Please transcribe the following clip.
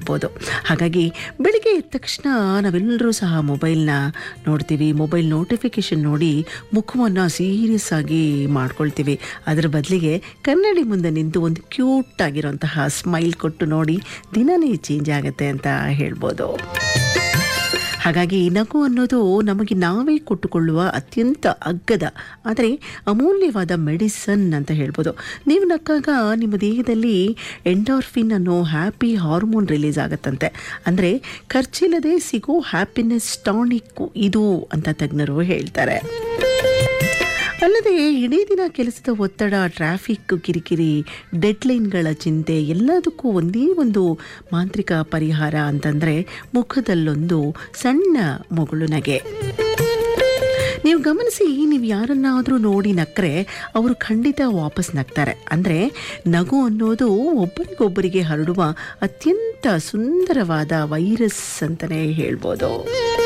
ಹೇಳ್ಬೋದು ಹಾಗಾಗಿ ಬೆಳಿಗ್ಗೆ ಎದ್ದ ತಕ್ಷಣ ನಾವೆಲ್ಲರೂ ಸಹ ಮೊಬೈಲ್ನ ನೋಡ್ತೀವಿ ಮೊಬೈಲ್ ನೋಟಿಫಿಕೇಶನ್ ನೋಡಿ ಮುಖವನ್ನು ಸೀರಿಯಸ್ ಆಗಿ ಮಾಡ್ಕೊಳ್ತೀವಿ ಅದರ ಬದಲಿಗೆ ಕನ್ನಡಿ ಮುಂದೆ ನಿಂತು ಒಂದು ಕ್ಯೂಟ್ ಆಗಿರೋಂತಹ ಸ್ಮೈಲ್ ಕೊಟ್ಟು ನೋಡಿ ದಿನನೇ ಚೇಂಜ್ ಆಗುತ್ತೆ ಅಂತ ಹೇಳ್ಬೋದು ಹಾಗಾಗಿ ನಗು ಅನ್ನೋದು ನಮಗೆ ನಾವೇ ಕೊಟ್ಟುಕೊಳ್ಳುವ ಅತ್ಯಂತ ಅಗ್ಗದ ಆದರೆ ಅಮೂಲ್ಯವಾದ ಮೆಡಿಸನ್ ಅಂತ ಹೇಳ್ಬೋದು ನೀವು ನಕ್ಕಾಗ ನಿಮ್ಮ ದೇಹದಲ್ಲಿ ಎಂಡಾರ್ಫಿನ್ ಅನ್ನೋ ಹ್ಯಾಪಿ ಹಾರ್ಮೋನ್ ರಿಲೀಸ್ ಆಗುತ್ತಂತೆ ಅಂದರೆ ಖರ್ಚಿಲ್ಲದೆ ಸಿಗೋ ಹ್ಯಾಪಿನೆಸ್ ಟಾನಿಕ್ ಇದು ಅಂತ ತಜ್ಞರು ಹೇಳ್ತಾರೆ ಅಲ್ಲದೆ ಇಡೀ ದಿನ ಕೆಲಸದ ಒತ್ತಡ ಟ್ರಾಫಿಕ್ ಕಿರಿಕಿರಿ ಡೆಡ್ಲೈನ್ಗಳ ಚಿಂತೆ ಎಲ್ಲದಕ್ಕೂ ಒಂದೇ ಒಂದು ಮಾಂತ್ರಿಕ ಪರಿಹಾರ ಅಂತಂದರೆ ಮುಖದಲ್ಲೊಂದು ಸಣ್ಣ ಮುಗುಳು ನಗೆ ನೀವು ಗಮನಿಸಿ ನೀವು ಯಾರನ್ನಾದರೂ ನೋಡಿ ನಕ್ಕರೆ ಅವರು ಖಂಡಿತ ವಾಪಸ್ ನಗ್ತಾರೆ ಅಂದರೆ ನಗು ಅನ್ನೋದು ಒಬ್ಬರಿಗೊಬ್ಬರಿಗೆ ಹರಡುವ ಅತ್ಯಂತ ಸುಂದರವಾದ ವೈರಸ್ ಅಂತಲೇ ಹೇಳ್ಬೋದು